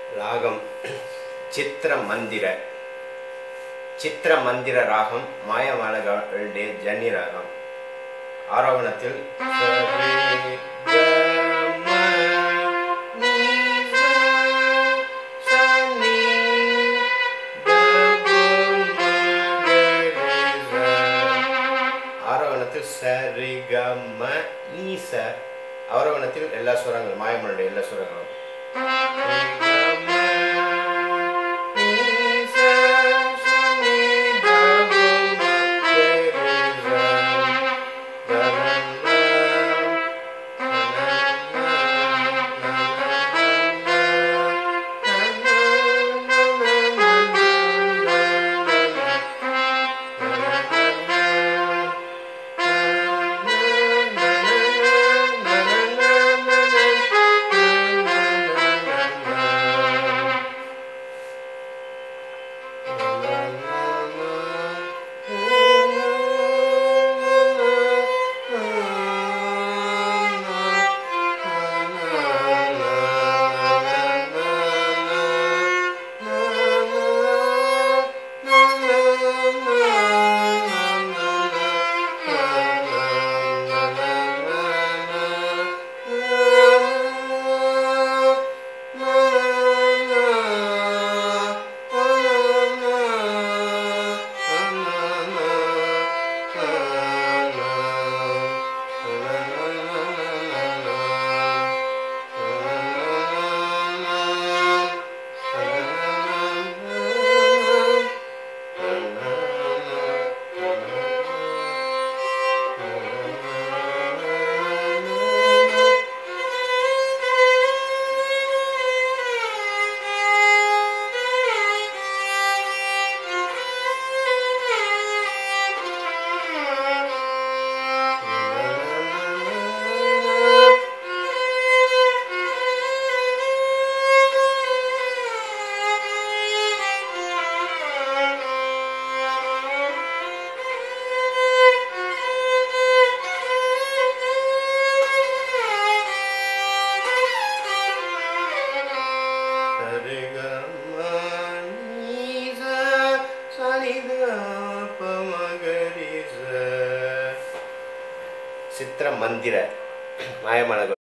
ராகம் சித்திர மந்திர சித்திர மந்திர ராகம் மாயமாலகளுடைய ஜன்னி ராகம் ஆரோகணத்தில் சரி, க, ம, நீ, ச, ச, நீ, த, ப, ம, க, ரே, ச. ஆரோகணத்தில் சரி க ம நீ ச அவரோகணத்தில் எல்லா சுரங்களும் மாயமனுடைய எல்லா சுரங்களும் சித்திர மந்திர மாயமான